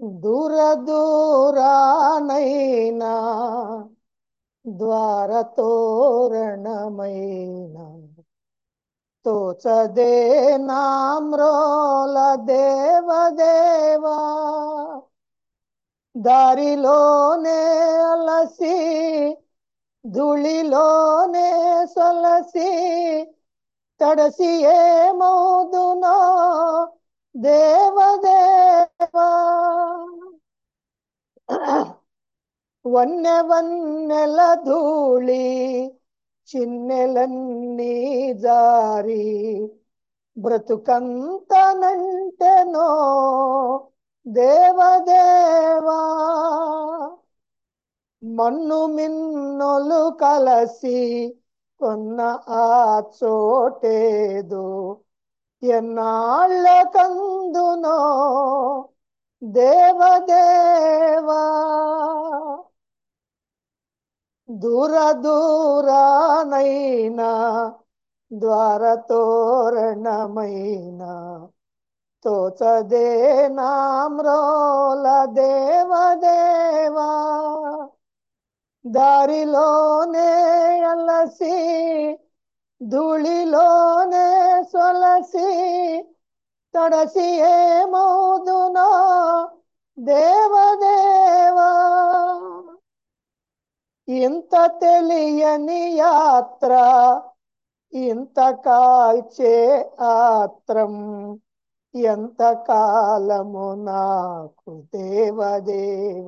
దూర దూరానైనా ద్వారతోరణమైన తోచదే నామ్రోల దేవదేవా దారిలోనే అలసి ధూళిలోనే సొలసి తడసి ఏమౌదునో దేవదేవా వన్నె వన్నెల ధూళి చిన్నెలన్నీ జారి బ్రతుకంతనంటెనో దేవదేవా మన్ను మిన్నొలు కలసి కొన్న ఆ చోటేదో ఎన్నాళ్ళ కందునో దేవదేవా దూర దూరానైనా ద్వారతోరణమైన తోచదే నామ్రోల దేవదేవా దారిలోనే అలసి ధూళిలోనే సొలసి తడసి ఏమౌదునో దేవదేవా ఇంత తెలియని యాత్ర ఇంత కాల్చే ఆత్రం ఎంత కాలము నాకు దేవదేవ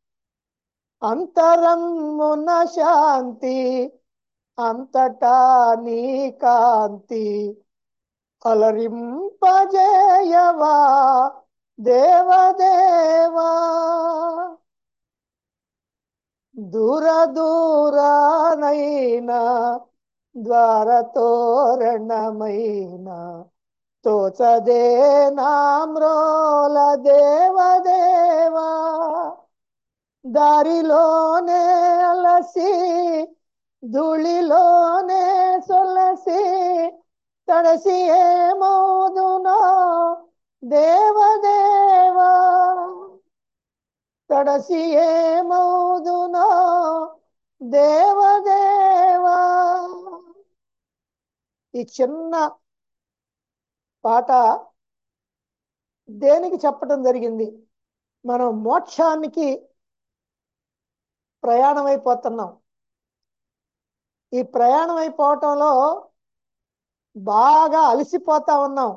అంతరమున శాంతి అంతటా నీ కాంతి అలరింపజేయవా దేవదేవా దూర దూరానైనా ద్వారతోరణమైన తోచదే నామ్రోల దేవదేవా దారిలోనే అలసి ధూళిలోనే సొలసి తడసి ఏమోదునో దేవదేవా తడసి ఏమౌదునో దేవదేవా ఈ చిన్న పాట దేనికి చెప్పడం జరిగింది మనం మోక్షానికి ప్రయాణం అయిపోతున్నాం ఈ ప్రయాణం అయిపోవటంలో బాగా అలసిపోతా ఉన్నాం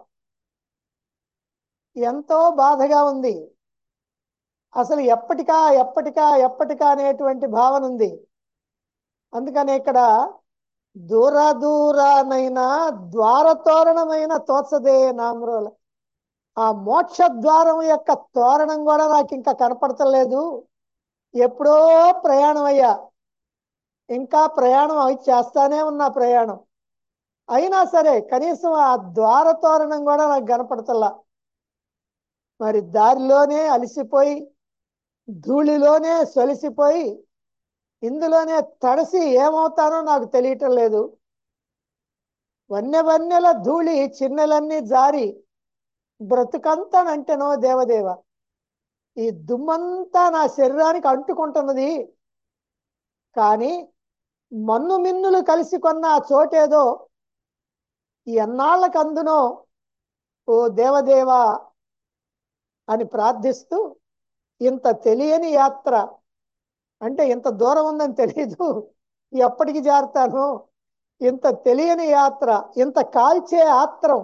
ఎంతో బాధగా ఉంది అసలు ఎప్పటికా ఎప్పటికా ఎప్పటికా అనేటువంటి భావన ఉంది అందుకని ఇక్కడ దూర దూరానైన ద్వారతోరణమైన తోచదే నామరోల ఆ మోక్ష ద్వారం యొక్క తోరణం కూడా నాకు ఇంకా కనపడతలేదు ఎప్పుడో ప్రయాణం అయ్యా ఇంకా ప్రయాణం అయి చేస్తానే ఉన్నా ప్రయాణం అయినా సరే కనీసం ఆ ద్వార తోరణం కూడా నాకు కనపడతల్లా మరి దారిలోనే అలసిపోయి ధూళిలోనే సొలిసిపోయి ఇందులోనే తడిసి ఏమవుతానో నాకు తెలియటం లేదు వన్నె వన్నెల ధూళి చిన్నెలన్నీ జారి బ్రతుకంతానంటేనో దేవదేవ ఈ దుమ్మంతా నా శరీరానికి అంటుకుంటున్నది కానీ మన్ను మిన్నులు కలిసి కొన్న ఆ చోటేదో ఎన్నాళ్ళకు అందునో ఓ దేవదేవా అని ప్రార్థిస్తూ ఇంత తెలియని యాత్ర అంటే ఇంత దూరం ఉందని తెలియదు ఎప్పటికి జారుతాను ఇంత తెలియని యాత్ర ఇంత కాల్చే ఆత్రం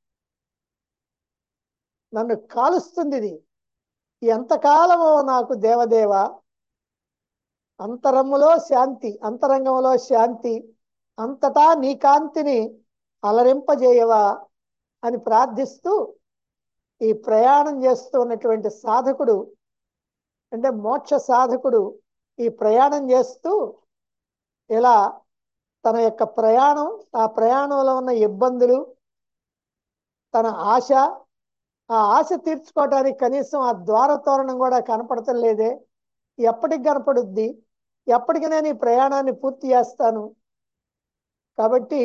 నన్ను కాలుస్తుంది ఇది ఎంతకాలమో నాకు దేవదేవ అంతరములో శాంతి అంతరంగంలో శాంతి అంతటా నీ కాంతిని అలరింపజేయవా అని ప్రార్థిస్తూ ఈ ప్రయాణం చేస్తూ ఉన్నటువంటి సాధకుడు అంటే మోక్ష సాధకుడు ఈ ప్రయాణం చేస్తూ ఇలా తన యొక్క ప్రయాణం ఆ ప్రయాణంలో ఉన్న ఇబ్బందులు తన ఆశ ఆ ఆశ తీర్చుకోవడానికి కనీసం ఆ ద్వార తోరణం కూడా కనపడటం లేదే ఎప్పటికి కనపడుద్ది ఎప్పటికి నేను ఈ ప్రయాణాన్ని పూర్తి చేస్తాను కాబట్టి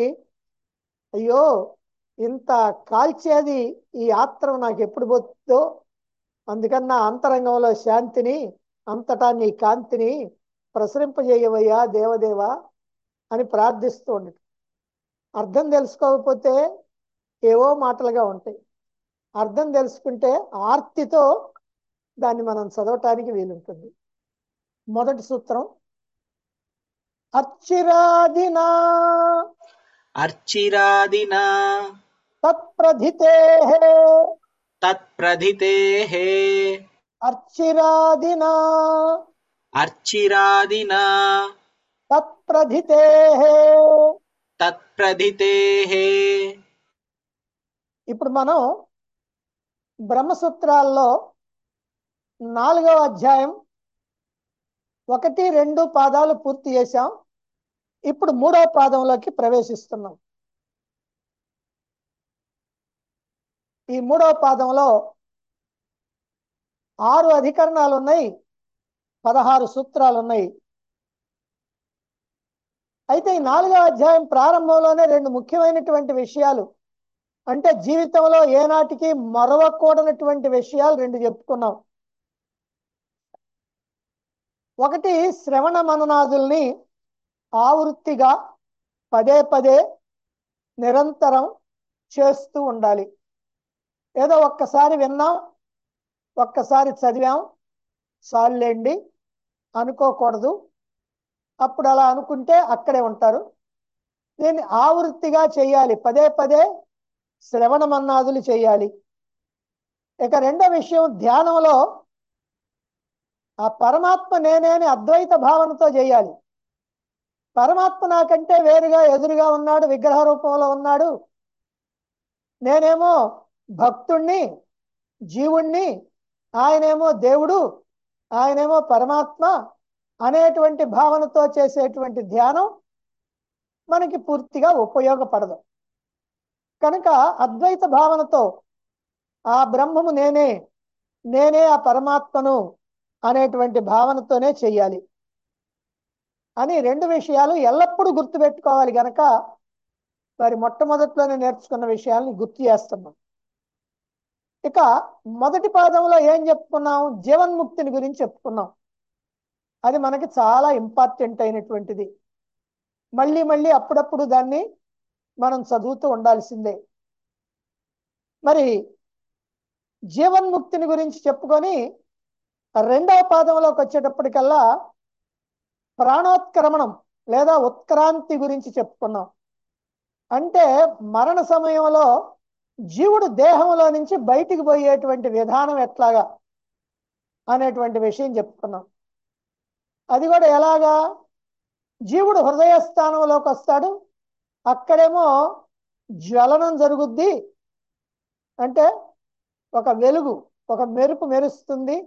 అయ్యో ఇంత కాల్చేది ఈ ఆత్రం నాకు ఎప్పుడు పోతుందో అందుకని నా అంతరంగంలో శాంతిని అంతటా నీ కాంతిని ప్రసరింపజేయవయ్యా దేవదేవా అని ప్రార్థిస్తూ ఉండటం అర్థం తెలుసుకోకపోతే ఏవో మాటలుగా ఉంటాయి అర్థం తెలుసుకుంటే ఆర్తితో దాన్ని మనం చదవటానికి వీలుంటుంది మొదటి సూత్రం అర్చిరాదినా अर्चिरादिना తత్ప్రధితే तत्प्रथितेः అర్చిరాదినా अर्चिरादिना తత్ప్రధితే तत्प्रथितेः ఇప్పుడు మనం బ్రహ్మసూత్రాల్లో నాలుగవ అధ్యాయం ఒకటి రెండు పాదాలు పూర్తి చేశాం ఇప్పుడు మూడవ పాదంలోకి ప్రవేశిస్తున్నాం ఈ మూడవ పాదంలో ఆరు అధికరణాలు ఉన్నాయి పదహారు సూత్రాలు ఉన్నాయి అయితే ఈ నాలుగవ అధ్యాయం ప్రారంభంలోనే రెండు ముఖ్యమైనటువంటి విషయాలు అంటే జీవితంలో ఏనాటికి మరవకూడనటువంటి విషయాలు రెండు చెప్పుకున్నాం ఒకటి శ్రవణ మననాదుల్ని ఆవృత్తిగా పదే పదే నిరంతరం చేస్తూ ఉండాలి ఏదో ఒక్కసారి విన్నాం ఒక్కసారి చదివాం చాలులేండి అనుకోకూడదు అప్పుడు అలా అనుకుంటే అక్కడే ఉంటారు దీన్ని ఆవృత్తిగా చేయాలి పదే పదే శ్రవణ మన్నాదులు చేయాలి ఇక రెండో విషయం ధ్యానంలో ఆ పరమాత్మ నేనేని అద్వైత భావనతో చేయాలి పరమాత్మ నాకంటే వేరుగా ఎదురుగా ఉన్నాడు విగ్రహ రూపంలో ఉన్నాడు నేనేమో భక్తుణ్ణి జీవుణ్ణి ఆయనేమో దేవుడు ఆయనేమో పరమాత్మ అనేటువంటి భావనతో చేసేటువంటి ధ్యానం మనకి పూర్తిగా ఉపయోగపడదు కనుక అద్వైత భావనతో ఆ బ్రహ్మము నేనే నేనే ఆ పరమాత్మను అనేటువంటి భావనతోనే చెయ్యాలి అని రెండు విషయాలు ఎల్లప్పుడూ గుర్తుపెట్టుకోవాలి గనక మరి మొట్టమొదట్లోనే నేర్చుకున్న విషయాల్ని గుర్తు చేస్తున్నాం ఇక మొదటి పాదంలో ఏం చెప్పుకున్నాం జీవన్ముక్తిని గురించి చెప్పుకున్నాం అది మనకి చాలా ఇంపార్టెంట్ అయినటువంటిది మళ్ళీ మళ్ళీ అప్పుడప్పుడు దాన్ని మనం చదువుతూ ఉండాల్సిందే మరి జీవన్ముక్తిని గురించి చెప్పుకొని రెండవ పాదంలోకి వచ్చేటప్పటికల్లా ప్రాణోత్క్రమణం లేదా ఉత్క్రాంతి గురించి చెప్పుకున్నాం అంటే మరణ సమయంలో జీవుడు దేహంలో నుంచి బయటికి పోయేటువంటి విధానం ఎట్లాగా అనేటువంటి విషయం చెప్పుకున్నాం అది కూడా ఎలాగా జీవుడు హృదయ స్థానంలోకి వస్తాడు అక్కడేమో జ్వలనం జరుగుద్ది అంటే ఒక వెలుగు ఒక మెరుపు మెరుస్తుంది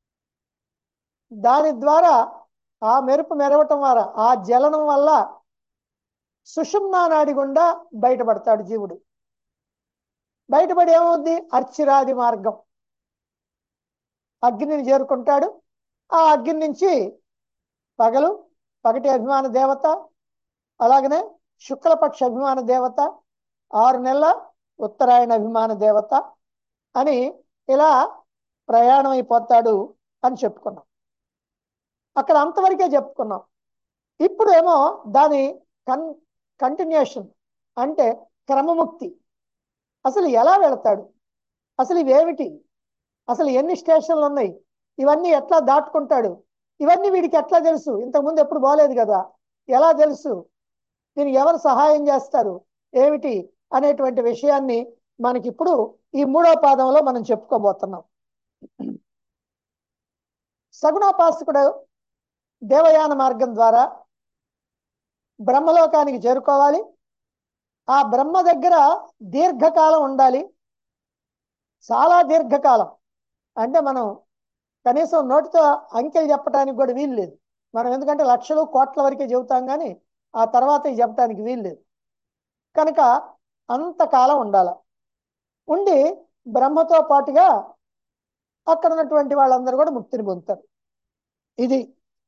దాని ద్వారా ఆ మెరుపు మెరవటం ద్వారా ఆ జలనం వల్ల సుషుమ్నా నాడి గుండా బయటపడతాడు జీవుడు బయటపడి ఏమవుద్ది అర్చిరాది మార్గం అగ్నిని చేరుకుంటాడు ఆ అగ్ని నుంచి పగలు పగటి అభిమాన దేవత అలాగనే శుక్లపక్ష అభిమాన దేవత ఆరు నెలల ఉత్తరాయణ అభిమాన దేవత అని ఇలా ప్రయాణం అయిపోతాడు అని చెప్పుకున్నాం అక్కడ అంతవరకే చెప్పుకున్నాం ఇప్పుడు ఏమో దాని కన్ కంటిన్యూషన్ అంటే క్రమముక్తి అసలు ఎలా వెళతాడు అసలు ఇవేమిటి అసలు ఎన్ని స్టేషన్లు ఉన్నాయి ఇవన్నీ ఎట్లా దాటుకుంటాడు ఇవన్నీ వీడికి ఎట్లా తెలుసు ఇంతకుముందు ఎప్పుడు బాగలేదు కదా ఎలా తెలుసు దీనికి ఎవరు సహాయం చేస్తారు ఏమిటి అనేటువంటి విషయాన్ని మనకి ఇప్పుడు ఈ మూడో పాదంలో మనం చెప్పుకోబోతున్నాం సగుణోపాసకుడు దేవయాన మార్గం ద్వారా బ్రహ్మలోకానికి చేరుకోవాలి ఆ బ్రహ్మ దగ్గర దీర్ఘకాలం ఉండాలి చాలా దీర్ఘకాలం అంటే మనం కనీసం నోటితో అంకెలు చెప్పడానికి కూడా వీలు లేదు మనం ఎందుకంటే లక్షలు కోట్ల వరకే చెబుతాం కానీ ఆ తర్వాత చెప్పడానికి వీలు లేదు కనుక అంతకాలం ఉండాల ఉండి బ్రహ్మతో పాటుగా అక్కడ ఉన్నటువంటి వాళ్ళందరూ కూడా ముక్తిని పొందుతారు ఇది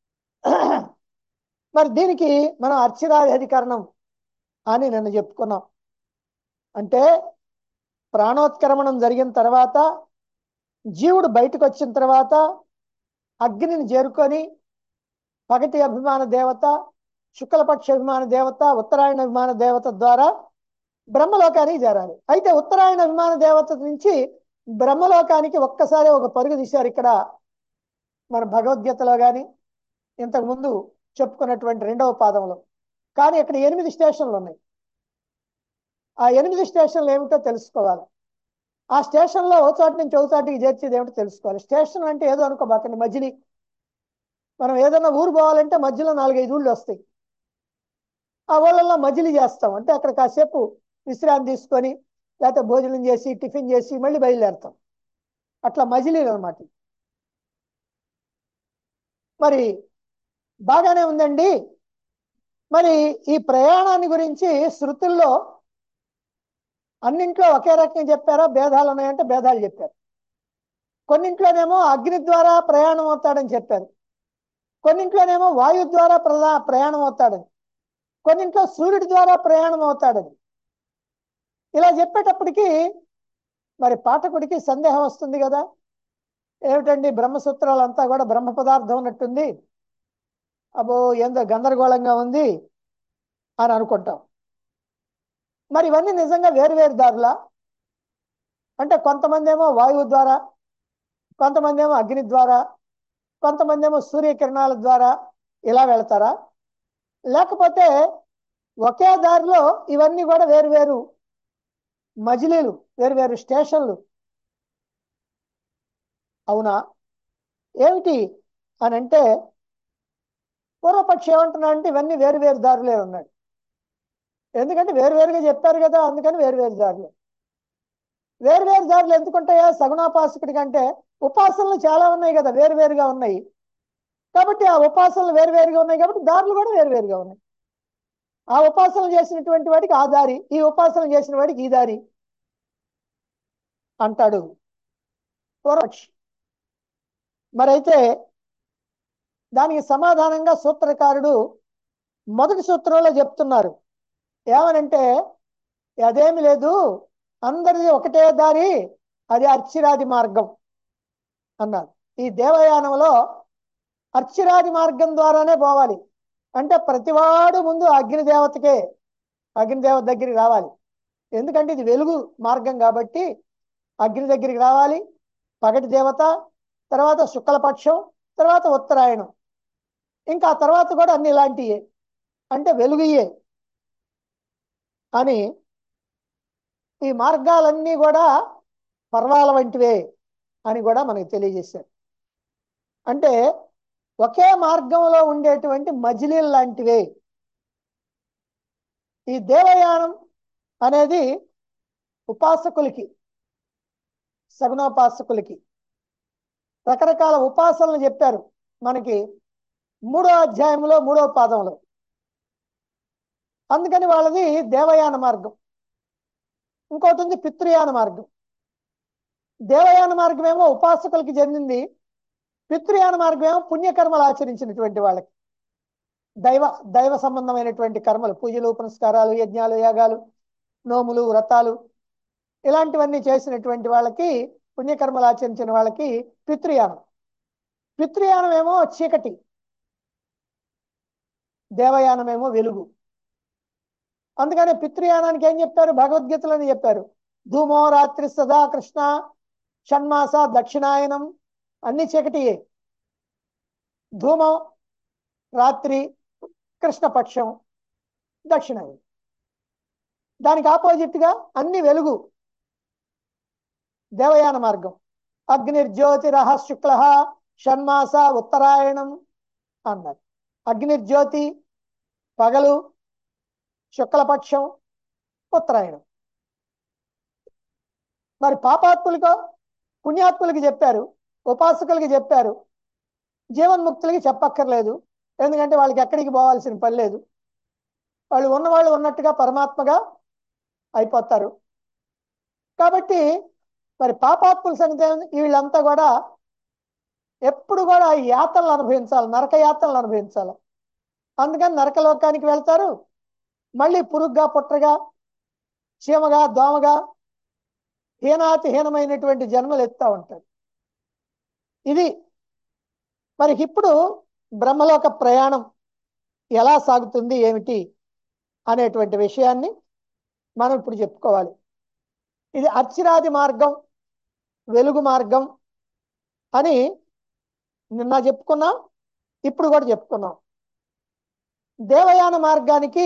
మరి దీనికి మనం అర్చిరాధికరణం అని నిన్న చెప్పుకున్నాం అంటే ప్రాణోత్క్రమణం జరిగిన తర్వాత జీవుడు బయటకు వచ్చిన తర్వాత అగ్నిని చేరుకొని పగటి అభిమాన దేవత శుక్లపక్ష అభిమాన దేవత ఉత్తరాయణ అభిమాన దేవత ద్వారా బ్రహ్మలోకానికి చేరాలి అయితే ఉత్తరాయణ అభిమాన దేవత నుంచి బ్రహ్మలోకానికి ఒక్కసారి ఒక పరుగు తీశారు ఇక్కడ మన భగవద్గీతలో కానీ ఇంతకు ముందు చెప్పుకున్నటువంటి రెండవ పాదంలో కానీ ఇక్కడ ఎనిమిది స్టేషన్లు ఉన్నాయి ఆ ఎనిమిది స్టేషన్లు ఏమిటో తెలుసుకోవాలి ఆ స్టేషన్లో ఓ చోట నుంచి ఓ చోటికి చేర్చేది ఏమిటో తెలుసుకోవాలి స్టేషన్ అంటే ఏదో అనుకోబాకండి మధ్యని మనం ఏదైనా ఊరు పోవాలంటే మధ్యలో నాలుగైదు ఊళ్ళు వస్తాయి ఆ ఊళ్ళల్లో మజిలీ చేస్తాం అంటే అక్కడ కాసేపు విశ్రాంతి తీసుకొని లేకపోతే భోజనం చేసి టిఫిన్ చేసి మళ్ళీ బయలుదేరుతాం అట్లా మజిలీలు అనమాట మరి బాగానే ఉందండి మరి ఈ ప్రయాణాన్ని గురించి శృతుల్లో అన్నింట్లో ఒకే రకంగా చెప్పారా భేదాలు ఉన్నాయంటే భేదాలు చెప్పారు కొన్నింట్లోనేమో అగ్ని ద్వారా ప్రయాణం అవుతాడని చెప్పారు కొన్నింట్లోనేమో వాయు ద్వారా ప్రధా ప్రయాణం అవుతాడని కొన్నింట్లో సూర్యుడి ద్వారా ప్రయాణం అవుతాడని ఇలా చెప్పేటప్పటికి మరి పాఠకుడికి సందేహం వస్తుంది కదా ఏమిటండి బ్రహ్మసూత్రాలంతా కూడా బ్రహ్మ పదార్థం ఉన్నట్టుంది అబ్బో ఏందో గందరగోళంగా ఉంది అని అనుకుంటాం మరి ఇవన్నీ నిజంగా వేరు వేరు దారులా అంటే కొంతమంది ఏమో వాయువు ద్వారా కొంతమంది ఏమో అగ్ని ద్వారా కొంతమంది ఏమో సూర్యకిరణాల ద్వారా ఇలా వెళ్తారా లేకపోతే ఒకే దారిలో ఇవన్నీ కూడా వేరు వేరు మజిలీలు వేరు వేరు స్టేషన్లు అవునా ఏమిటి అని అంటే పూర్వపక్షి ఏమంటున్నా అంటే ఇవన్నీ వేరు వేరు దారులే ఉన్నాడు ఎందుకంటే వేరువేరుగా చెప్పారు కదా అందుకని వేరువేరు దారులు వేరువేరు దారులు ఎందుకుంటాయా సగుణోపాసకుడి కంటే ఉపాసనలు చాలా ఉన్నాయి కదా వేరువేరుగా ఉన్నాయి కాబట్టి ఆ ఉపాసనలు వేరువేరుగా ఉన్నాయి కాబట్టి దారులు కూడా వేరువేరుగా ఉన్నాయి ఆ ఉపాసనలు చేసినటువంటి వాడికి ఆ దారి ఈ ఉపాసనలు చేసిన వాడికి ఈ దారి అంటాడు పూర్వపక్షి మరైతే దానికి సమాధానంగా సూత్రకారుడు మొదటి సూత్రంలో చెప్తున్నారు ఏమనంటే అదేమి లేదు అందరిది ఒకటే దారి అది అర్చిరాది మార్గం అన్నారు ఈ దేవయానంలో అర్చిరాది మార్గం ద్వారానే పోవాలి అంటే ప్రతివాడు ముందు అగ్నిదేవతకే అగ్నిదేవత దగ్గరికి రావాలి ఎందుకంటే ఇది వెలుగు మార్గం కాబట్టి అగ్ని దగ్గరికి రావాలి పగటి దేవత తర్వాత శుక్లపక్షం తర్వాత ఉత్తరాయణం ఇంకా ఆ తర్వాత కూడా అన్ని ఇలాంటివే అంటే వెలుగుయే అని ఈ మార్గాలన్నీ కూడా పర్వాల వంటివే అని కూడా మనకి తెలియజేశారు అంటే ఒకే మార్గంలో ఉండేటువంటి మజిలీలు లాంటివే ఈ దేవయానం అనేది ఉపాసకులకి సగుణోపాసకులకి రకరకాల ఉపాసనలు చెప్పారు మనకి మూడో అధ్యాయంలో మూడో పాదంలో అందుకని వాళ్ళది దేవయాన మార్గం ఇంకోటి ఉంది పితృయాన మార్గం దేవయాన మార్గం ఏమో ఉపాసకులకి చెందింది పితృయాన మార్గం ఏమో పుణ్యకర్మలు ఆచరించినటువంటి వాళ్ళకి దైవ దైవ సంబంధమైనటువంటి కర్మలు పూజలు పునస్కారాలు యజ్ఞాలు యాగాలు నోములు వ్రతాలు ఇలాంటివన్నీ చేసినటువంటి వాళ్ళకి పుణ్యకర్మలు ఆచరించిన వాళ్ళకి పితృయానం పితృయానం ఏమో చీకటి దేవయానమేమో వెలుగు అందుకని పితృయానానికి ఏం చెప్పారు భగవద్గీతలో చెప్పారు ధూమో రాత్రి సదా కృష్ణ షణ్మాస దక్షిణాయనం అన్ని చీకటియే ధూమం రాత్రి కృష్ణపక్షం దక్షిణాయనం దానికి ఆపోజిట్ గా అన్ని వెలుగు దేవయాన మార్గం అగ్నిర్జ్యోతిరహ శుక్ల షణ్మాస ఉత్తరాయణం అన్నారు అగ్నిర్జ్యోతి పగలు శుక్లపక్షం ఉత్తరాయణం మరి పాపాత్ములకు పుణ్యాత్ములకి చెప్పారు ఉపాసకులకి చెప్పారు జీవన్ముక్తులకి చెప్పక్కర్లేదు ఎందుకంటే వాళ్ళకి ఎక్కడికి పోవాల్సిన పని లేదు వాళ్ళు ఉన్నవాళ్ళు ఉన్నట్టుగా పరమాత్మగా అయిపోతారు కాబట్టి మరి పాపాత్ముల సంగతి ఏముంది? వీళ్ళంతా కూడా ఎప్పుడు కూడా ఈ యాతనలు అనుభవించాలి నరక యాతనలు అనుభవించాలి అందుకని నరకలోకానికి వెళ్తారు మళ్ళీ పురుగ్గా పుట్రగా చీమగా దోమగా హీనాతి హీనమైనటువంటి జన్మలు ఎత్తా ఉంటారు ఇది మరి ఇప్పుడు బ్రహ్మలోక ప్రయాణం ఎలా సాగుతుంది ఏమిటి అనేటువంటి విషయాన్ని మనం ఇప్పుడు చెప్పుకోవాలి ఇది అర్చిరాది మార్గం వెలుగు మార్గం అని నిన్న చెప్పుకున్నాం ఇప్పుడు కూడా చెప్పుకున్నాం దేవయాన మార్గానికి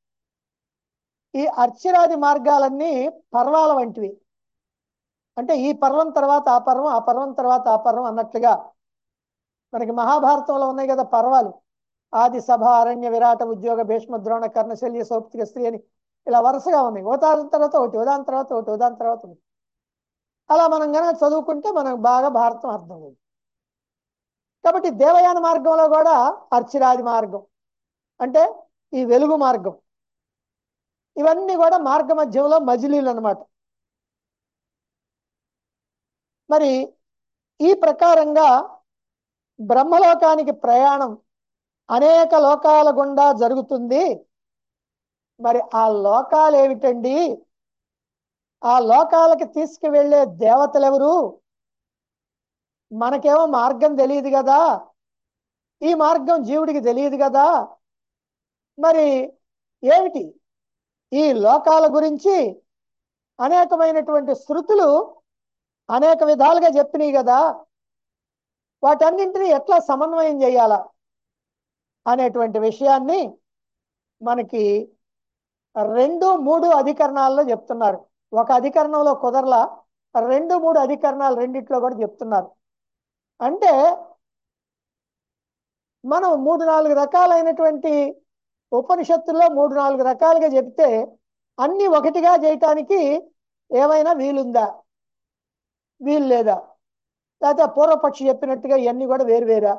ఈ అర్చిరాది మార్గాలన్నీ పర్వాల వంటివి అంటే ఈ పర్వం తర్వాత ఆ పర్వం ఆ పర్వం తర్వాత ఆ పర్వం అన్నట్లుగా మనకి మహాభారతంలో ఉన్నాయి కదా పర్వాలు ఆది సభ అరణ్య విరాట ఉద్యోగ భీష్మ ద్రోణ కర్ణశల్య సౌప్తిక స్త్రీ అని ఇలా వరుసగా ఉన్నాయి ఉదాహరణ తర్వాత ఒకటి ఉదాహరణ తర్వాత ఒకటి ఉదాహరణ తర్వాత ఒకటి అలా మనం కనుక చదువుకుంటే మనకు బాగా భారతం అర్థం అవుతుంది కాబట్టి దేవయాన మార్గంలో కూడా అర్చిరాది మార్గం అంటే ఈ వెలుగు మార్గం ఇవన్నీ కూడా మార్గ మధ్యంలో మజిలీలు అనమాట మరి ఈ ప్రకారంగా బ్రహ్మలోకానికి ప్రయాణం అనేక లోకాల గుండా జరుగుతుంది మరి ఆ లోకాలు ఏమిటండి ఆ లోకాలకి తీసుకువెళ్ళే దేవతలు ఎవరు మనకేమో మార్గం తెలియదు కదా ఈ మార్గం జీవుడికి తెలియదు కదా మరి ఏమిటి ఈ లోకాల గురించి అనేకమైనటువంటి శృతులు అనేక విధాలుగా చెప్పినాయి కదా వాటన్నింటినీ ఎట్లా సమన్వయం చేయాలా అనేటువంటి విషయాన్ని మనకి రెండు మూడు అధికరణాల్లో చెప్తున్నారు ఒక అధికరణంలో కుదరలా రెండు మూడు అధికరణాలు రెండిట్లో కూడా చెప్తున్నారు అంటే మనం మూడు నాలుగు రకాలైనటువంటి ఉపనిషత్తుల్లో మూడు నాలుగు రకాలుగా చెప్తే అన్ని ఒకటిగా చేయటానికి ఏమైనా వీలుందా వీలు లేదా లేకపోతే పూర్వపక్షి చెప్పినట్టుగా ఇవన్నీ కూడా వేరువేరా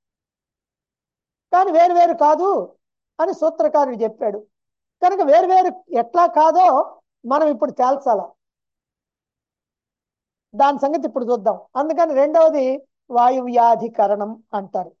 కానీ వేరు వేరు కాదు అని సూత్రకారుడు చెప్పాడు కనుక వేరువేరు ఎట్లా కాదో మనం ఇప్పుడు తేల్చాల దాని సంగతి ఇప్పుడు చూద్దాం అందుకని రెండవది వాయువ్యాధికరణం అంటారు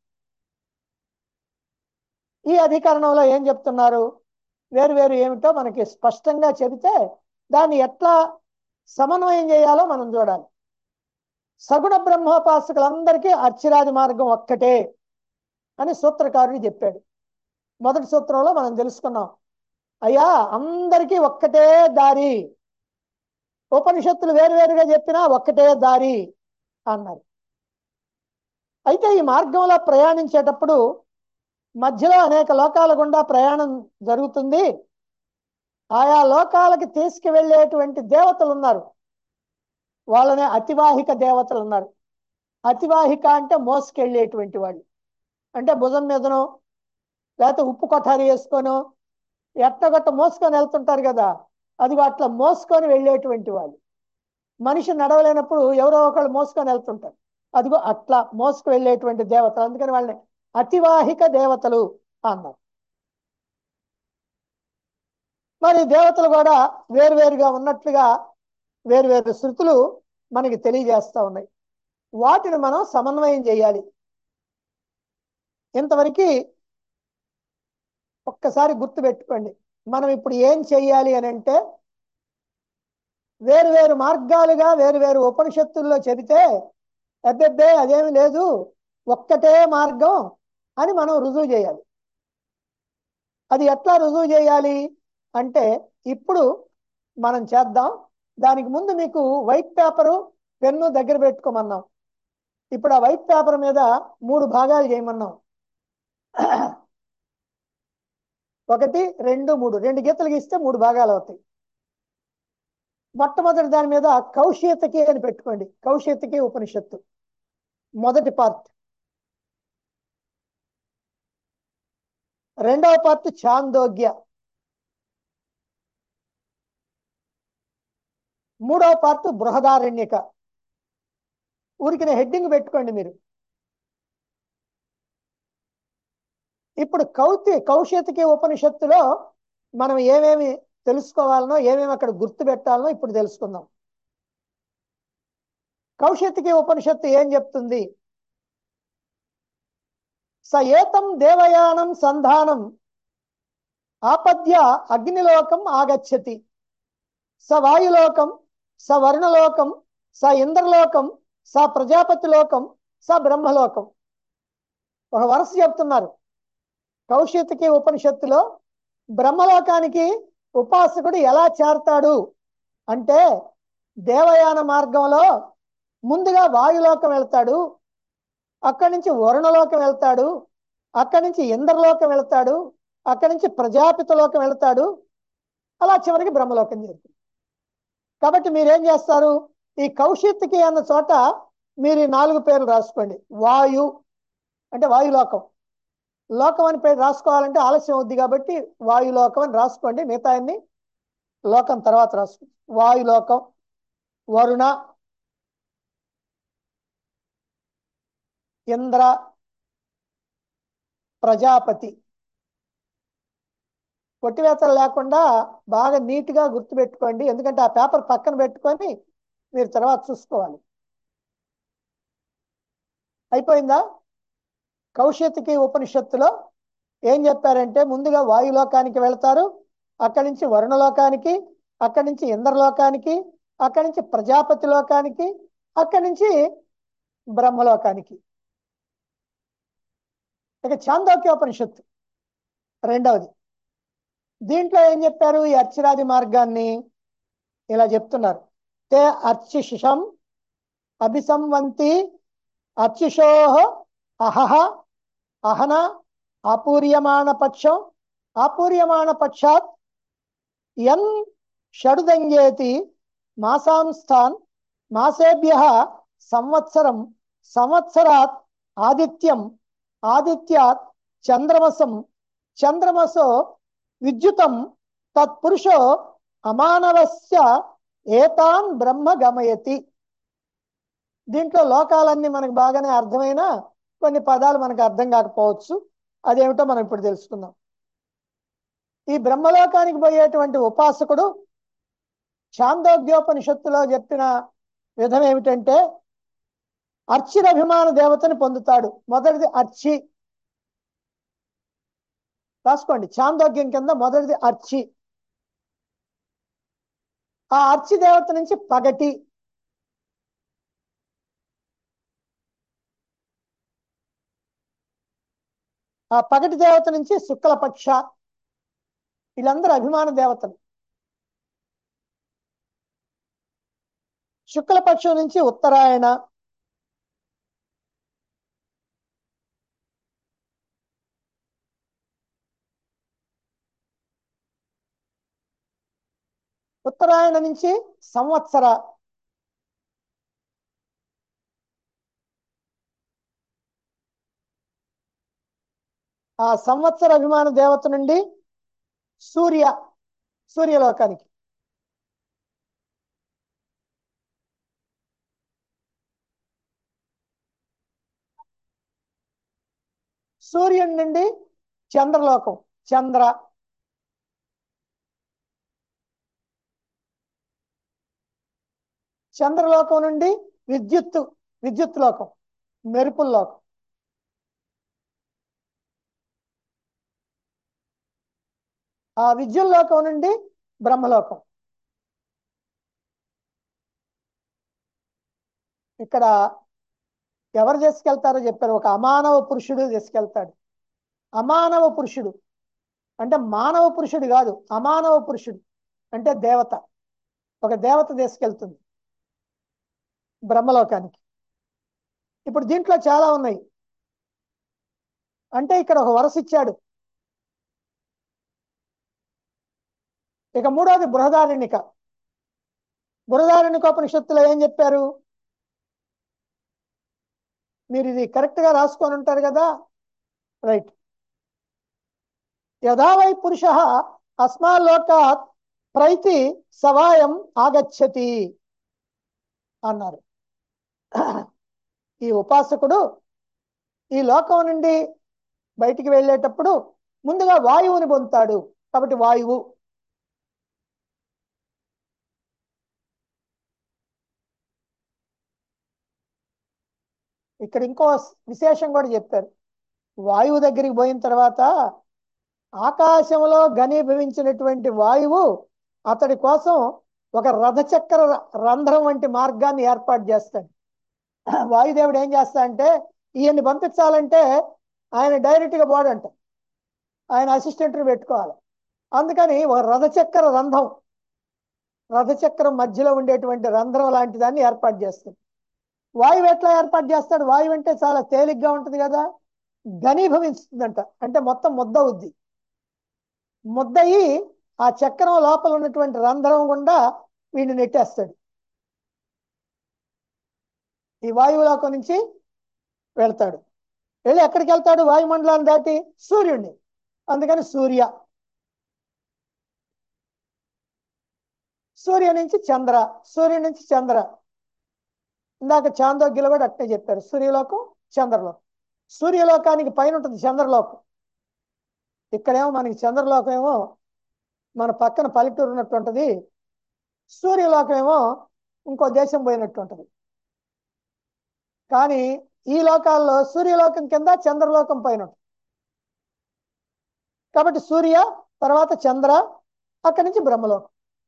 ఈ అధికరణంలో ఏం చెప్తున్నారు వేరు వేరు ఏమిటో మనకి స్పష్టంగా చెబితే దాన్ని ఎట్లా సమన్వయం చేయాలో మనం చూడాలి సగుణ బ్రహ్మోపాసకులందరికీ అర్చిరాది మార్గం ఒక్కటే అని సూత్రకారుడు చెప్పాడు మొదటి సూత్రంలో మనం తెలుసుకున్నాం అయ్యా అందరికీ ఒక్కటే దారి ఉపనిషత్తులు వేరువేరుగా చెప్పినా ఒక్కటే దారి అన్నారు అయితే ఈ మార్గంలో ప్రయాణించేటప్పుడు మధ్యలో అనేక లోకాల గుండా ప్రయాణం జరుగుతుంది ఆయా లోకాలకి తీసుకువెళ్ళేటువంటి దేవతలు ఉన్నారు వాళ్ళనే అతివాహిక దేవతలు ఉన్నారు అతివాహిక అంటే మోసుకెళ్ళేటువంటి వాళ్ళు అంటే భుజం మీదనో లేకపోతే ఉప్పు కొఠారి వేసుకొనో ఎట్టగొట్ట మోసుకొని వెళ్తుంటారు కదా అది అట్లా మోసుకొని వెళ్ళేటువంటి వాళ్ళు మనిషి నడవలేనప్పుడు ఎవరో ఒకళ్ళు మోసుకొని వెళ్తుంటారు అదిగో అట్లా మోసుకు వెళ్ళేటువంటి దేవతలు అందుకని వాళ్ళని అతివాహిక దేవతలు అన్నారు మరి దేవతలు కూడా వేరువేరుగా ఉన్నట్లుగా వేరువేరు శృతులు మనకి తెలియజేస్తా ఉన్నాయి వాటిని మనం సమన్వయం చేయాలి ఇంతవరకు ఒక్కసారి గుర్తు పెట్టుకోండి మనం ఇప్పుడు ఏం చెయ్యాలి అని అంటే వేరు వేరు మార్గాలుగా వేరు వేరు ఉపనిషత్తుల్లో చెబితే అబ్బెబ్బే అదేమి లేదు ఒక్కటే మార్గం అని మనం రుజువు చేయాలి అది ఎట్లా రుజువు చేయాలి అంటే ఇప్పుడు మనం చేద్దాం దానికి ముందు మీకు వైట్ పేపరు పెన్ను దగ్గర పెట్టుకోమన్నాం ఇప్పుడు ఆ వైట్ పేపర్ మీద మూడు భాగాలు చేయమన్నాం ఒకటి రెండు మూడు రెండు గీతలు గీస్తే మూడు భాగాలు అవుతాయి మొట్టమొదటి దాని మీద కౌశితకి అని పెట్టుకోండి కౌశితకి ఉపనిషత్తు మొదటి పార్ట్ రెండవ పార్ట్ చాందోగ్య మూడవ పార్ట్ బృహదారణ్యక ఊరికి హెడ్డింగ్ పెట్టుకోండి మీరు ఇప్పుడు కౌతి కౌశితకి ఉపనిషత్తులో మనం ఏమేమి తెలుసుకోవాలనో ఏమేమి అక్కడ గుర్తు పెట్టాలనో ఇప్పుడు తెలుసుకుందాం కౌశితకి ఉపనిషత్తు ఏం చెప్తుంది స ఏతం దేవయానం సంధానం ఆపద్య అగ్నిలోకం ఆగచ్చతి స వాయులోకం స వర్ణలోకం స ఇంద్రలోకం స ప్రజాపతి లోకం స బ్రహ్మలోకం ఒక వరుస చెప్తున్నారు కౌశితకి ఉపనిషత్తులో బ్రహ్మలోకానికి ఉపాసకుడు ఎలా చేరతాడు అంటే దేవయాన మార్గంలో ముందుగా వాయులోకం వెళ్తాడు అక్కడి నుంచి వరుణలోకం వెళ్తాడు అక్కడి నుంచి ఇంద్రలోకం వెళ్తాడు అక్కడి నుంచి ప్రజాపితలోకం వెళ్తాడు అలా చివరికి బ్రహ్మలోకం చేరుతుంది కాబట్టి మీరేం చేస్తారు ఈ కౌశిత్కి అన్న చోట మీరు ఈ నాలుగు పేర్లు రాసుకోండి వాయు అంటే వాయులోకం లోకం అని పేరు రాసుకోవాలంటే ఆలస్యం అవుద్ది కాబట్టి వాయులోకం అని రాసుకోండి మిగతా అన్ని లోకం తర్వాత రాసుకోండి వాయులోకం వరుణ ఇంద్ర ప్రజాపతి కొట్టివేతలు లేకుండా బాగా నీట్గా గుర్తుపెట్టుకోండి ఎందుకంటే ఆ పేపర్ పక్కన పెట్టుకొని మీరు తర్వాత చూసుకోవాలి అయిపోయిందా కౌశితికి ఉపనిషత్తులో ఏం చెప్పారంటే ముందుగా వాయులోకానికి వెళ్తారు అక్కడి నుంచి వరుణలోకానికి అక్కడి నుంచి ఇంద్రలోకానికి అక్కడి నుంచి ప్రజాపతి లోకానికి అక్కడి నుంచి బ్రహ్మలోకానికి ఇక చాందోక్యోపనిషత్తు రెండవది దీంట్లో ఏం చెప్పారు ఈ అర్చిరాది మార్గాన్ని ఇలా చెప్తున్నారు తే అర్చిషం అభిసంవంతి అర్చిషో అహహ అహన ఆపూర్యమాణ పక్షం ఆపూర్యమాణ పక్షాత్ ఎన్ షడుదంగేతి మాసాంస్థాన్ మాసేభ్య సంవత్సరం సంవత్సరాత్ ఆదిత్యం ఆదిత్యాత్ చంద్రమసం చంద్రమసో విద్యుతం తత్పురుషో అమానవస్య ఏతాన్ బ్రహ్మ గమయతి దీంట్లో లోకాలన్నీ మనకు బాగానే అర్థమైనా కొన్ని పదాలు మనకు అర్థం కాకపోవచ్చు అదేమిటో మనం ఇప్పుడు తెలుసుకుందాం ఈ బ్రహ్మలోకానికి పోయేటువంటి ఉపాసకుడు చాందోగ్యోపనిషత్తులో చెప్పిన విధం ఏమిటంటే అర్చిరభిమాన దేవతని పొందుతాడు మొదటిది అర్చి రాసుకోండి చాందోగ్యం కింద మొదటిది అర్చి ఆ అర్చి దేవత నుంచి పగటి ఆ పగటి దేవత నుంచి శుక్లపక్ష వీళ్ళందరూ అభిమాన దేవతలు శుక్లపక్షం నుంచి ఉత్తరాయణ ఉత్తరాయణ నుంచి సంవత్సర ఆ సంవత్సర అభిమాన దేవత నుండి సూర్య సూర్యలోకానికి సూర్యుడి నుండి చంద్రలోకం చంద్ర చంద్రలోకం నుండి విద్యుత్తు విద్యుత్ లోకం మెరుపుల లోకం ఆ విద్యుల్లోకం నుండి బ్రహ్మలోకం ఇక్కడ ఎవరు తీసుకెళ్తారో చెప్పారు ఒక అమానవ పురుషుడు తీసుకెళ్తాడు అమానవ పురుషుడు అంటే మానవ పురుషుడు కాదు అమానవ పురుషుడు అంటే దేవత ఒక దేవత తీసుకెళ్తుంది బ్రహ్మలోకానికి ఇప్పుడు దీంట్లో చాలా ఉన్నాయి అంటే ఇక్కడ ఒక వరస ఇచ్చాడు ఇక మూడోది బృహదారణ్యక బృహదారణ్యకోపనిషత్తులో ఏం చెప్పారు మీరు ఇది కరెక్ట్ గా రాసుకొని ఉంటారు కదా రైట్ యథా వై పురుష అస్మాలోకాత్ ప్రైతి సవాయం ఆగచ్చతి అన్నారు ఈ ఉపాసకుడు ఈ లోకం నుండి బయటికి వెళ్ళేటప్పుడు ముందుగా వాయువుని పొందుతాడు కాబట్టి వాయువు ఇక్కడ ఇంకో విశేషం కూడా చెప్పారు వాయువు దగ్గరికి పోయిన తర్వాత ఆకాశంలో ఘనీభవించినటువంటి వాయువు అతడి కోసం ఒక రథచక్ర రంధ్రం వంటి మార్గాన్ని ఏర్పాటు చేస్తాడు వాయుదేవుడు ఏం చేస్తా అంటే ఈయన్ని పంపించాలంటే ఆయన డైరెక్ట్గా పోడంట ఆయన అసిస్టెంట్ని పెట్టుకోవాలి అందుకని ఒక రథచక్ర రంధ్రం రథచక్రం మధ్యలో ఉండేటువంటి రంధ్రం లాంటి దాన్ని ఏర్పాటు చేస్తుంది వాయువు ఎట్లా ఏర్పాటు చేస్తాడు వాయువు అంటే చాలా తేలిగ్గా ఉంటుంది కదా ఘనీభవిస్తుందంట అంటే మొత్తం ముద్ద అవుద్ది ముద్దయి ఆ చక్రం లోపల ఉన్నటువంటి రంధ్రం గుండా వీడిని నెట్టేస్తాడు ఈ వాయువులోకం నుంచి వెళ్తాడు వెళ్ళి ఎక్కడికి వెళ్తాడు వాయుమండలాన్ని దాటి సూర్యుడిని అందుకని సూర్య సూర్య నుంచి చంద్ర సూర్య నుంచి చంద్ర ఇందాక చాందోగ్యులు కూడా అట్నే చెప్పారు సూర్యలోకం చంద్రలోకం సూర్యలోకానికి పైన ఉంటుంది చంద్రలోకం ఇక్కడేమో మనకి చంద్రలోకం ఏమో మన పక్కన పల్లెటూరు ఉన్నట్టు ఉంటుంది సూర్యలోకం ఏమో ఇంకో దేశం పోయినట్టు ఉంటుంది కానీ ఈ లోకాల్లో సూర్యలోకం కింద చంద్రలోకం పైన ఉంటుంది కాబట్టి సూర్య తర్వాత చంద్ర అక్కడి నుంచి బ్రహ్మలోకం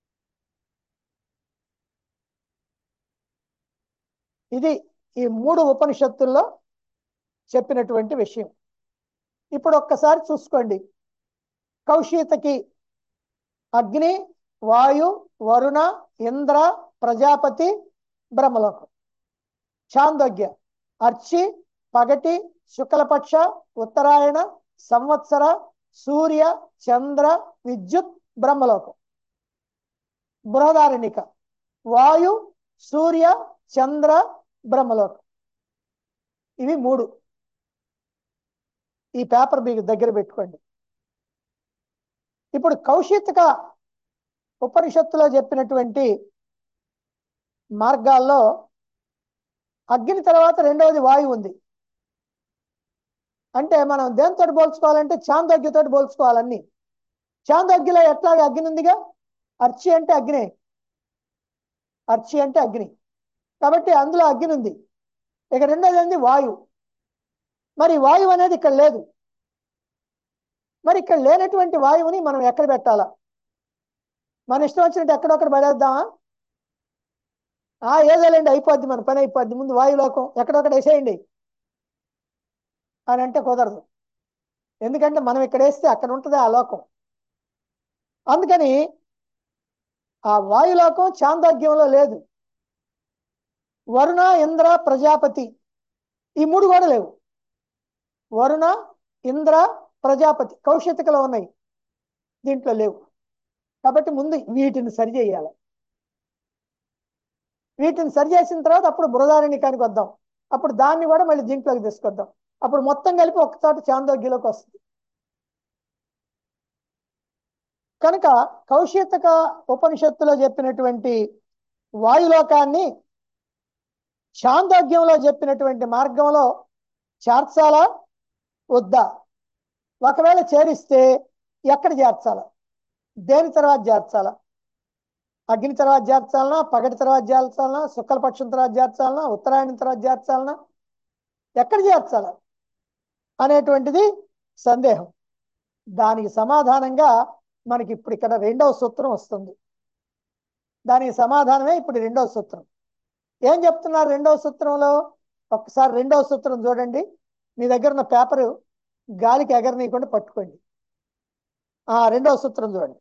ఇది ఈ మూడు ఉపనిషత్తుల్లో చెప్పినటువంటి విషయం ఇప్పుడు ఒక్కసారి చూసుకోండి కౌశీతకి అగ్ని వాయు వరుణ ఇంద్ర ప్రజాపతి బ్రహ్మలోకం చాందోగ్య అర్చి పగటి శుక్లపక్ష ఉత్తరాయణ సంవత్సర సూర్య చంద్ర విద్యుత్ బ్రహ్మలోకం బృహదారణిక వాయు సూర్య చంద్ర బ్రహ్మలోకం ఇవి మూడు ఈ పేపర్ మీకు దగ్గర పెట్టుకోండి ఇప్పుడు కౌశిక ఉపనిషత్తులో చెప్పినటువంటి మార్గాల్లో అగ్ని తర్వాత రెండవది వాయువు ఉంది అంటే మనం దేంతో పోల్చుకోవాలంటే చాందోగ్యతో పోల్చుకోవాలన్నీ చాందోగ్యలో ఎట్లాగే అగ్ని ఉందిగా అర్చి అంటే అగ్ని అర్చి అంటే అగ్ని కాబట్టి అందులో అగ్ని ఉంది ఇక రెండోది ఏంది వాయువు మరి వాయువు అనేది ఇక్కడ లేదు మరి ఇక్కడ లేనటువంటి వాయువుని మనం ఎక్కడ పెట్టాలా మన ఇష్టం వచ్చినట్టు ఎక్కడొక్కడ పడేద్దామా ఆ ఏదోలేండి అయిపోద్ది మన పని అయిపోద్ది ముందు వాయులోకం ఎక్కడొక్కడ వేసేయండి అని అంటే కుదరదు ఎందుకంటే మనం ఇక్కడ వేస్తే అక్కడ ఉంటుంది ఆ లోకం అందుకని ఆ వాయులోకం చాందోగ్యంలో లేదు వరుణ ఇంద్ర ప్రజాపతి ఈ మూడు కూడా లేవు వరుణ ఇంద్ర ప్రజాపతి కౌశికలో ఉన్నాయి దీంట్లో లేవు కాబట్టి ముందు వీటిని సరి చేయాలి వీటిని సరి చేసిన తర్వాత అప్పుడు బృహదారణ్యకానికి వద్దాం అప్పుడు దాన్ని కూడా మళ్ళీ దీంట్లోకి తీసుకొద్దాం అప్పుడు మొత్తం కలిపి ఒక చోట చాందోగ్యలోకి వస్తుంది కనుక కౌశిక ఉపనిషత్తులో చెప్పినటువంటి వాయులోకాన్ని చాందోగ్యంలో చెప్పినటువంటి మార్గంలో చేర్చాలా వద్దా ఒకవేళ చేరిస్తే ఎక్కడ చేర్చాలా దేని తర్వాత చేర్చాలా అగ్ని తర్వాత చేర్చాలనా పగటి తర్వాత చేర్చాలనా శుక్లపక్షం తర్వాత చేర్చాలనా ఉత్తరాయణం తర్వాత చేర్చాలనా ఎక్కడ చేర్చాలా అనేటువంటిది సందేహం దానికి సమాధానంగా మనకి ఇప్పుడు ఇక్కడ రెండవ సూత్రం వస్తుంది దానికి సమాధానమే ఇప్పుడు రెండవ సూత్రం ఏం చెప్తున్నారు రెండవ సూత్రంలో ఒక్కసారి రెండవ సూత్రం చూడండి మీ దగ్గర ఉన్న పేపరు గాలికి ఎగరనీయకుండా పట్టుకోండి ఆ రెండవ సూత్రం చూడండి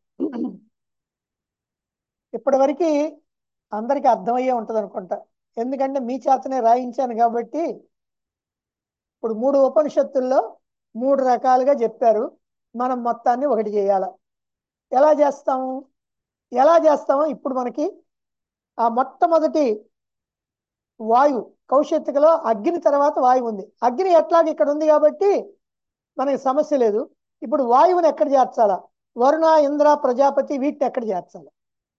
ఇప్పటి వరకు అందరికీ అర్థమయ్యే ఉంటుంది అనుకుంటా ఎందుకంటే మీ చేతనే రాయించాను కాబట్టి ఇప్పుడు మూడు ఉపనిషత్తుల్లో మూడు రకాలుగా చెప్పారు మనం మొత్తాన్ని ఒకటి చేయాల ఎలా చేస్తాము ఎలా చేస్తామో ఇప్పుడు మనకి ఆ మొట్టమొదటి వాయు కౌశికలో అగ్ని తర్వాత వాయువు ఉంది అగ్ని ఎట్లాగ ఇక్కడ ఉంది కాబట్టి మనకి సమస్య లేదు ఇప్పుడు వాయువుని ఎక్కడ చేర్చాలా వరుణ ఇంద్ర ప్రజాపతి వీటిని ఎక్కడ చేర్చాలా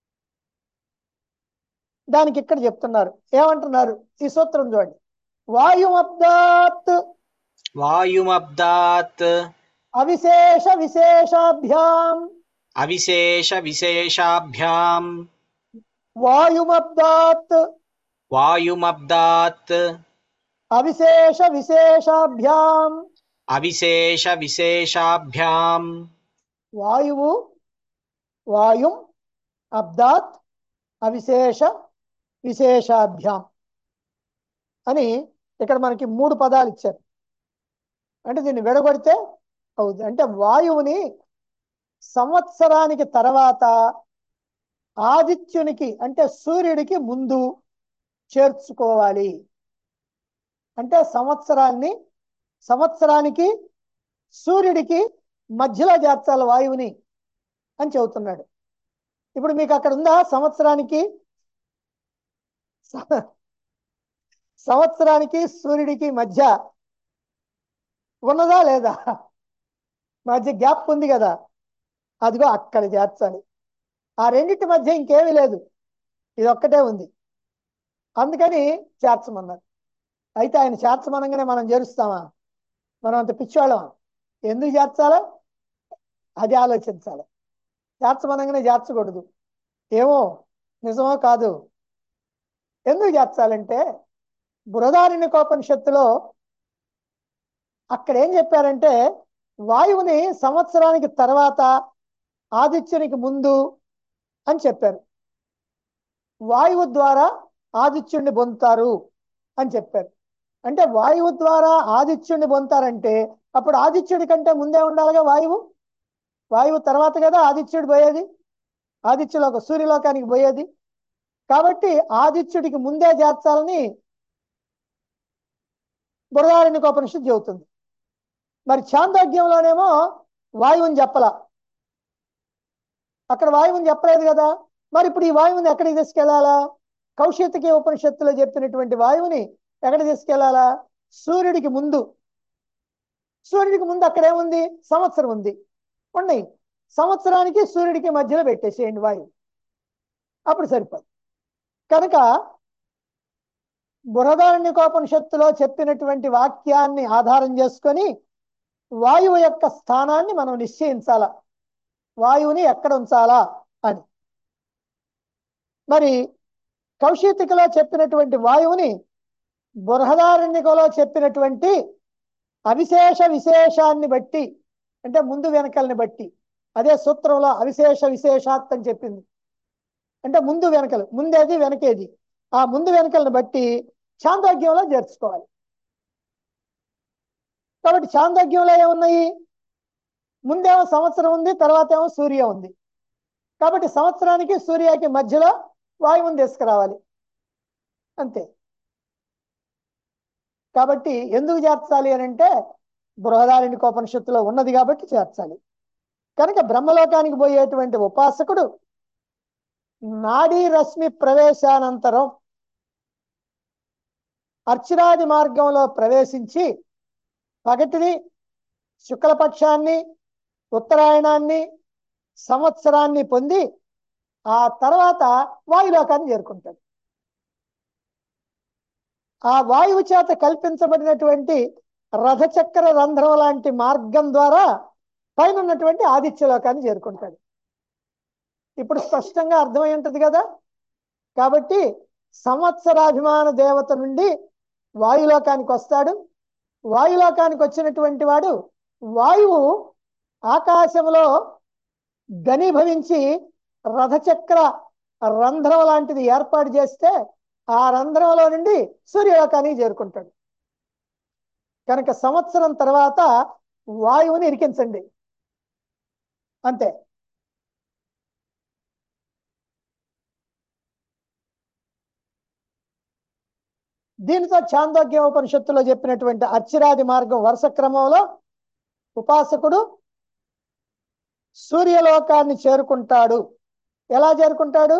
దానికి ఇక్కడ చెప్తున్నారు ఏమంటున్నారు ఈ సూత్రం చూడండి వాయుమబ్దాత్ వాయుమబ్దాత్ అవిశేష విశేషాభ్యాం అవిశేష విశేషాభ్యాం వాయుమబ్దాత్ వాయుమబ్దాత్ అవిశేష విశేషాభ్యాం అవిశేష విశేషాభ్యాం వాయువు వాయుం అబ్దాత్ అవిశేష విశేషాభ్యాం అని ఇక్కడ మనకి మూడు పదాలు ఇచ్చారు అంటే దీన్ని విడగొడితే అవుతుంది అంటే వాయువుని సంవత్సరానికి తర్వాత ఆదిత్యునికి అంటే సూర్యుడికి ముందు చేర్చుకోవాలి అంటే సంవత్సరాన్ని సంవత్సరానికి సూర్యుడికి మధ్యలో చేర్చాలి వాయువుని అని చెబుతున్నాడు ఇప్పుడు మీకు అక్కడ ఉందా సంవత్సరానికి స- సంవత్సరానికి సూర్యుడికి మధ్య ఉన్నదా లేదా మధ్య గ్యాప్ ఉంది కదా అదిగో అక్కడ చేర్చాలి ఆ రెండింటి మధ్య ఇంకేమీ లేదు ఇది ఒక్కటే ఉంది అందుకని చేర్చమన్నారు అయితే ఆయన చేర్చమనగానే మనం చేరుస్తామా మనం అంత పిచ్చివాళ్ళమా ఎందుకు చేర్చాలా అది ఆలోచించాలి చేర్చమనగానే చేర్చకూడదు ఏమో నిజమో కాదు ఎందుకు చేర్చాలంటే బృహదారణ్యకోపనిషత్తులో అక్కడ ఏం చెప్పారంటే వాయువుని సంవత్సరానికి తర్వాత ఆదిత్యునికి ముందు అని చెప్పారు వాయువు ద్వారా ఆదిత్యుడిని పొందుతారు అని చెప్పారు అంటే వాయువు ద్వారా ఆదిత్యుడిని పొందుతారంటే అప్పుడు ఆదిత్యుడి కంటే ముందే ఉండాలిగా వాయువు వాయువు తర్వాత కదా ఆదిత్యుడు పోయేది ఆదిత్యలోక సూర్యలోకానికి పోయేది కాబట్టి ఆదిత్యుడికి ముందే చేర్చాలని బురదారణ్యకోపనిషత్తు చెబుతుంది మరి చాందోగ్యంలోనేమో వాయువుని చెప్పలా అక్కడ వాయువుని చెప్పలేదు కదా మరి ఇప్పుడు ఈ వాయువుని ఎక్కడికి తీసుకెళ్లాలా కౌశితకి ఉపనిషత్తులో చెప్పినటువంటి వాయువుని ఎక్కడికి తీసుకెళ్లాలా సూర్యుడికి ముందు సూర్యుడికి ముందు అక్కడ ఏముంది సంవత్సరం ఉంది ఉన్నాయి సంవత్సరానికి సూర్యుడికి మధ్యలో పెట్టేసేయండి వాయువు అప్పుడు సరిపోదు కనుక బృహదారణ్యకోపనిషత్తులో చెప్పినటువంటి వాక్యాన్ని ఆధారం చేసుకొని వాయువు యొక్క స్థానాన్ని మనం నిశ్చయించాల వాయువుని ఎక్కడ ఉంచాలా అని మరి కౌశితికలో చెప్పినటువంటి వాయువుని బృహదారణ్యకలో చెప్పినటువంటి అవిశేష విశేషాన్ని బట్టి అంటే ముందు వెనకల్ని బట్టి అదే సూత్రంలో అవిశేష విశేషాత్ అని చెప్పింది అంటే ముందు వెనకలు ముందేది వెనకేది ఆ ముందు వెనకలను బట్టి చాందోగ్యంలో చేర్చుకోవాలి కాబట్టి చాందోగ్యంలో ఏమున్నాయి ముందేమో సంవత్సరం ఉంది తర్వాత ఏమో సూర్య ఉంది కాబట్టి సంవత్సరానికి సూర్యకి మధ్యలో వాయువుని తీసుకురావాలి అంతే కాబట్టి ఎందుకు చేర్చాలి అని అంటే బృహదారణ్యకోపనిషత్తులో ఉన్నది కాబట్టి చేర్చాలి కనుక బ్రహ్మలోకానికి పోయేటువంటి ఉపాసకుడు నాడీ రశ్మి ప్రవేశానంతరం అర్చిరాది మార్గంలో ప్రవేశించి పగటిని శుక్లపక్షాన్ని ఉత్తరాయణాన్ని సంవత్సరాన్ని పొంది ఆ తర్వాత వాయులోకాన్ని చేరుకుంటాడు ఆ వాయువు చేత కల్పించబడినటువంటి రథచక్ర రంధ్రం లాంటి మార్గం ద్వారా పైన ఉన్నటువంటి ఆదిత్యలోకాన్ని చేరుకుంటాడు ఇప్పుడు స్పష్టంగా అర్థమై ఉంటుంది కదా కాబట్టి సంవత్సరాభిమాన దేవత నుండి వాయులోకానికి వస్తాడు వాయులోకానికి వచ్చినటువంటి వాడు వాయువు ఆకాశంలో ఘనీభవించి రథచక్ర రంధ్రం లాంటిది ఏర్పాటు చేస్తే ఆ రంధ్రంలో నుండి సూర్యలోకానికి చేరుకుంటాడు కనుక సంవత్సరం తర్వాత వాయువుని ఇరికించండి అంతే దీనితో చాందోగ్య ఉపనిషత్తులో చెప్పినటువంటి అర్చిరాది మార్గం వరుస క్రమంలో ఉపాసకుడు సూర్యలోకాన్ని చేరుకుంటాడు ఎలా చేరుకుంటాడు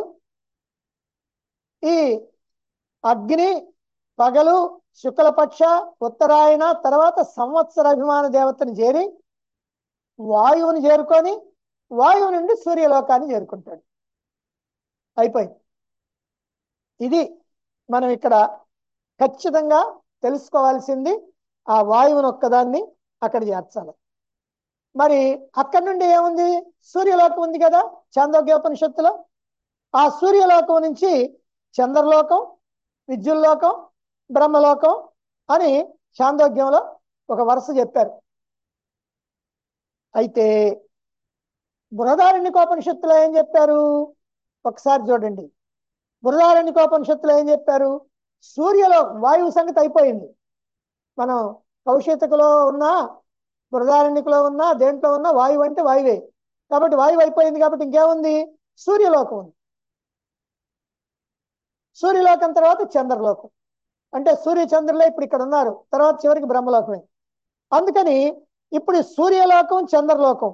ఈ అగ్ని పగలు శుక్లపక్ష ఉత్తరాయణ తర్వాత సంవత్సర అభిమాన దేవతని చేరి వాయువుని చేరుకొని వాయువు నుండి సూర్యలోకాన్ని చేరుకుంటాడు అయిపోయింది ఇది మనం ఇక్కడ ఖచ్చితంగా తెలుసుకోవాల్సింది ఆ వాయువుని ఒక్కదాన్ని అక్కడ చేర్చాలి మరి అక్కడి నుండి ఏముంది సూర్యలోకం ఉంది కదా చాందోగ్యోపనిషత్తులో ఆ సూర్యలోకం నుంచి చంద్రలోకం విద్యుల్లోకం బ్రహ్మలోకం అని చాందోగ్యంలో ఒక వరుస చెప్పారు అయితే బృహదారణ్యకోపనిషత్తులో ఏం చెప్పారు ఒకసారి చూడండి బృహదారణ్యకోపనిషత్తులో ఏం చెప్పారు సూర్యలో వాయువు సంగతి అయిపోయింది మనం కౌశితకులో ఉన్నా బృహదారణ్యకులో ఉన్నా దేంట్లో ఉన్నా వాయువు అంటే వాయువే కాబట్టి వాయువు అయిపోయింది కాబట్టి ఇంకేముంది సూర్యలోకం ఉంది సూర్యలోకం తర్వాత చంద్రలోకం అంటే సూర్య చంద్రులే ఇప్పుడు ఇక్కడ ఉన్నారు తర్వాత చివరికి బ్రహ్మలోకమే అందుకని ఇప్పుడు ఈ సూర్యలోకం చంద్రలోకం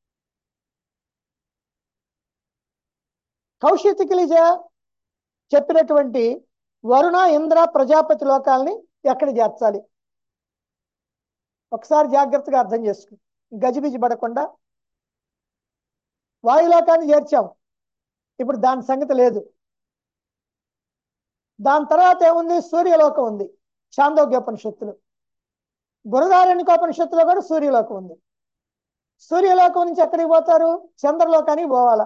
కౌశితికిలిజ చెప్పినటువంటి వరుణ ఇంద్ర ప్రజాపతి లోకాలని ఎక్కడ చేర్చాలి ఒకసారి జాగ్రత్తగా అర్థం చేసుకో గజిబిజి పడకుండా వాయులోకాన్ని చేర్చాం ఇప్పుడు దాని సంగతి లేదు దాని తర్వాత ఏముంది సూర్యలోకం ఉంది చాందోగ్యోపనిషత్తులు బురదారణ్యకోపనిషత్తులో కూడా సూర్యలోకం ఉంది సూర్యలోకం నుంచి ఎక్కడికి పోతారు చంద్రలోకానికి పోవాలా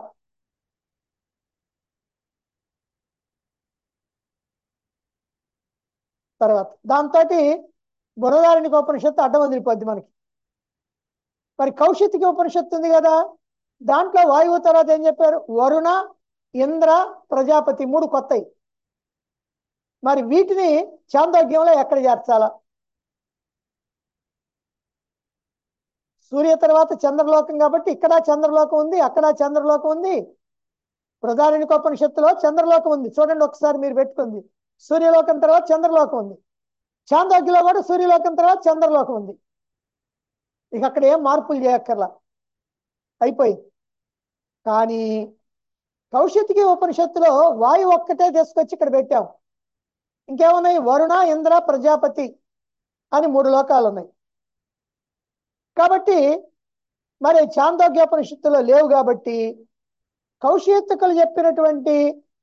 తర్వాత దాంతో బురదారణ్యక ఉపనిషత్తు అడ్డం వదిలిపోద్ది మనకి మరి కౌశితికి ఉపనిషత్తు ఉంది కదా దాంట్లో వాయువు తర్వాత ఏం చెప్పారు వరుణ ఇంద్ర ప్రజాపతి మూడు కొత్తవి మరి వీటిని చాందోగ్యంలో ఎక్కడ చేర్చాలా సూర్య తర్వాత చంద్రలోకం కాబట్టి ఇక్కడ చంద్రలోకం ఉంది అక్కడ చంద్రలోకం ఉంది ప్రధానికోపనిషత్తులో చంద్రలోకం ఉంది చూడండి ఒకసారి మీరు పెట్టుకుంది సూర్యలోకం తర్వాత చంద్రలోకం ఉంది చాందోగ్యలో కూడా సూర్యలోకం తర్వాత చంద్రలోకం ఉంది ఇక అక్కడ ఏం మార్పులు చేయక్కర్లా అయిపోయింది కానీ కౌశితికి ఉపనిషత్తులో వాయు ఒక్కటే తీసుకొచ్చి ఇక్కడ పెట్టాం ఇంకేమున్నాయి వరుణ ఇంద్ర ప్రజాపతి అని మూడు లోకాలు ఉన్నాయి కాబట్టి మరి చాందోగ్యోపనిషత్తులో లేవు కాబట్టి కౌశితుకులు చెప్పినటువంటి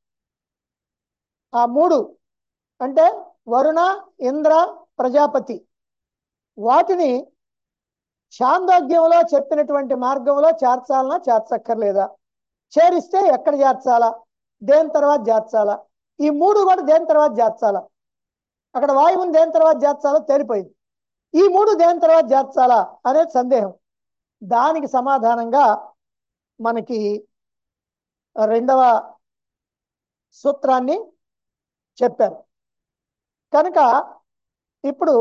ఆ మూడు అంటే వరుణ ఇంద్ర ప్రజాపతి వాటిని చాందోగ్యంలో చెప్పినటువంటి మార్గంలో చేర్చాలనా చేర్చక్కర్లేదా చేరిస్తే ఎక్కడ చేర్చాలా దేని తర్వాత చేర్చాలా ఈ మూడు కూడా దేని తర్వాత చేర్చాలా అక్కడ వాయువుని దేని తర్వాత చేర్చాలో తేలిపోయింది ఈ మూడు దేని తర్వాత చేర్చాలా అనేది సందేహం దానికి సమాధానంగా మనకి రెండవ సూత్రాన్ని చెప్పారు కనుక ఇప్పుడు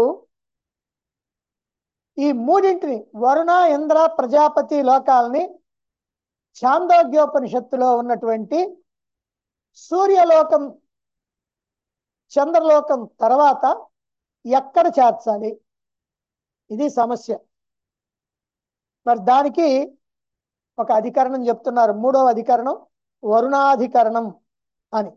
ఈ మూడింటిని వరుణ ఇంద్ర ప్రజాపతి లోకాలని చాందోగ్యోపనిషత్తులో ఉన్నటువంటి సూర్యలోకం చంద్రలోకం తర్వాత ఎక్కడ చేర్చాలి ఇది సమస్య మరి దానికి ఒక అధికరణం చెప్తున్నారు మూడవ అధికరణం వరుణాధికరణం అని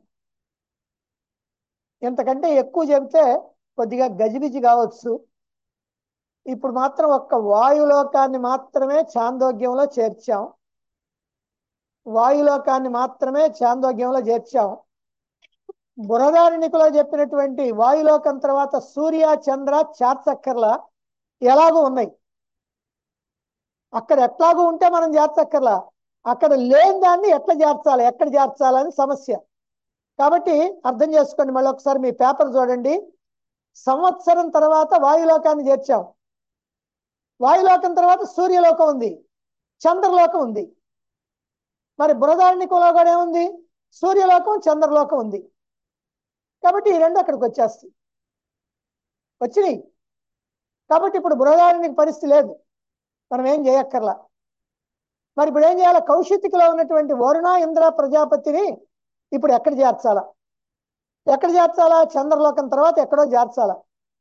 ఇంతకంటే ఎక్కువ చెబితే కొద్దిగా గజిబిజి కావచ్చు ఇప్పుడు మాత్రం ఒక్క వాయులోకాన్ని మాత్రమే చాందోగ్యంలో చేర్చాం వాయులోకాన్ని మాత్రమే చాందోగ్యంలో చేర్చాం బురదారణికులో చెప్పినటువంటి వాయులోకం తర్వాత సూర్య చంద్ర చేర్చక్కర్లా ఎలాగూ ఉన్నాయి అక్కడ ఎట్లాగూ ఉంటే మనం చేర్చక్కర్లా అక్కడ లేని దాన్ని ఎట్లా చేర్చాలి ఎక్కడ చేర్చాలని సమస్య కాబట్టి అర్థం చేసుకోండి మళ్ళీ ఒకసారి మీ పేపర్ చూడండి సంవత్సరం తర్వాత వాయులోకాన్ని చేర్చాం వాయులోకం తర్వాత సూర్యలోకం ఉంది చంద్రలోకం ఉంది మరి బృహదారణికంలో కూడా ఏముంది సూర్యలోకం చంద్రలోకం ఉంది కాబట్టి ఈ రెండు అక్కడికి వచ్చేస్తాయి వచ్చినాయి కాబట్టి ఇప్పుడు బృహదారణిక పరిస్థితి లేదు మనం ఏం చేయక్కర్లా మరి ఇప్పుడు ఏం చేయాలి కౌశితికిలో ఉన్నటువంటి వరుణ ఇంద్ర ప్రజాపతిని ఇప్పుడు ఎక్కడ చేర్చాలా ఎక్కడ చేర్చాలా చంద్రలోకం తర్వాత ఎక్కడో చేర్చాలా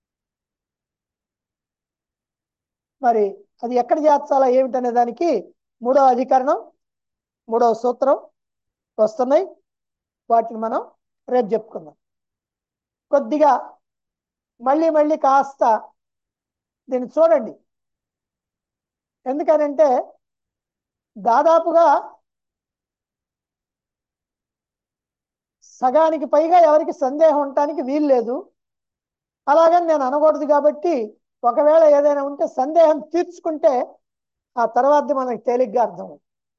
మరి అది ఎక్కడ చేర్చాలా ఏమిటనే దానికి మూడవ అధికరణం మూడవ సూత్రం వస్తున్నాయి వాటిని మనం రేపు చెప్పుకుందాం కొద్దిగా మళ్ళీ మళ్ళీ కాస్త దీన్ని చూడండి ఎందుకనంటే దాదాపుగా సగానికి పైగా ఎవరికి సందేహం ఉండటానికి వీలు లేదు అలాగని నేను అనకూడదు కాబట్టి ఒకవేళ ఏదైనా ఉంటే సందేహం తీర్చుకుంటే ఆ తర్వాత మనకి తేలిగ్గా అర్థం అవుతుంది